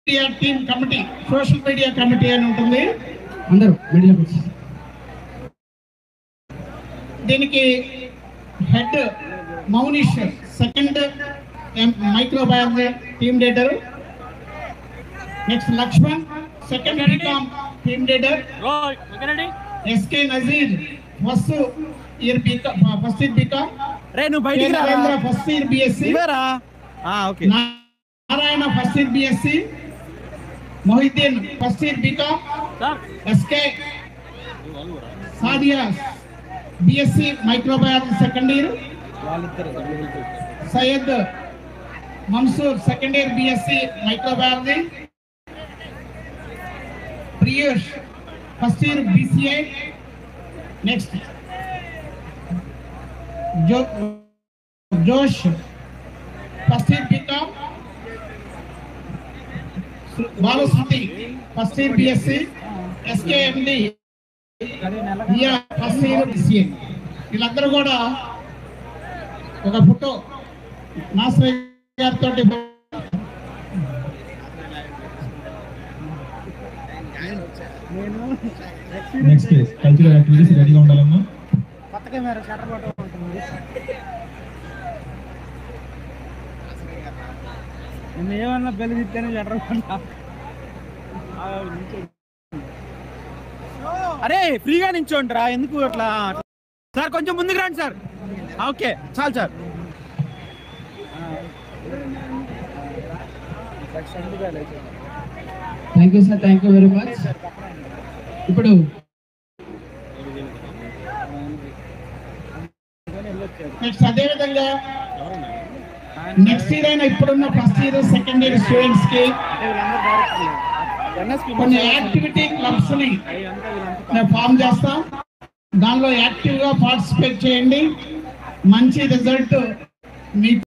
media team committee social media committee అని ఉంటుంది అందరూ మీడియాకి వచ్చి దీనికి head Mounish second microbiology team leader next Laxman second BCom team leader SK Nazeer first year BCom first year BCom రే నువ్వు బయటికి రా నరేంద్ర ఫస్ట్ ఇయర్ బిఎస్సి ఇవేరా ఆ, okay Narayana first year BSc Mohiddin first year BCom SK Sadiya BSc microbiology second year Syed Mansoor second year BSc microbiology Priyush first year BCI next జో జోష్ first year BCom Balashruti first year BSc SKMD first year BCI వీళ్ళందరూ కూడా ఒక photo Nasaraiah గారితో next cultural activities రెడీగా ఉండాలమ్మా కొత్త camera shutter button ఉంటుంది నిన్న ఏమన్నా బెల్లి తిప్పాను షటర్ బటన్ అరే ఫ్రీగా నించోండిరా ఎందుకు అట్లా సార్ కొంచెం ముందుకు రండి సార్ ఆ, ఓకే చాలు sir thank you sir thank you very much ఇప్పుడు నెక్స్ట్ అదే విధంగా నెక్స్ట్ ఇయర్ అయినా ఇప్పుడున్న first year second year students కి కొన్ని యాక్టివిటీ క్లబ్స్ ని మేము ఫామ్ చేస్తాం దానిలో యాక్టివ్ గా పార్టిసిపేట్ చేయండి మంచి రిజల్ట్ మీకు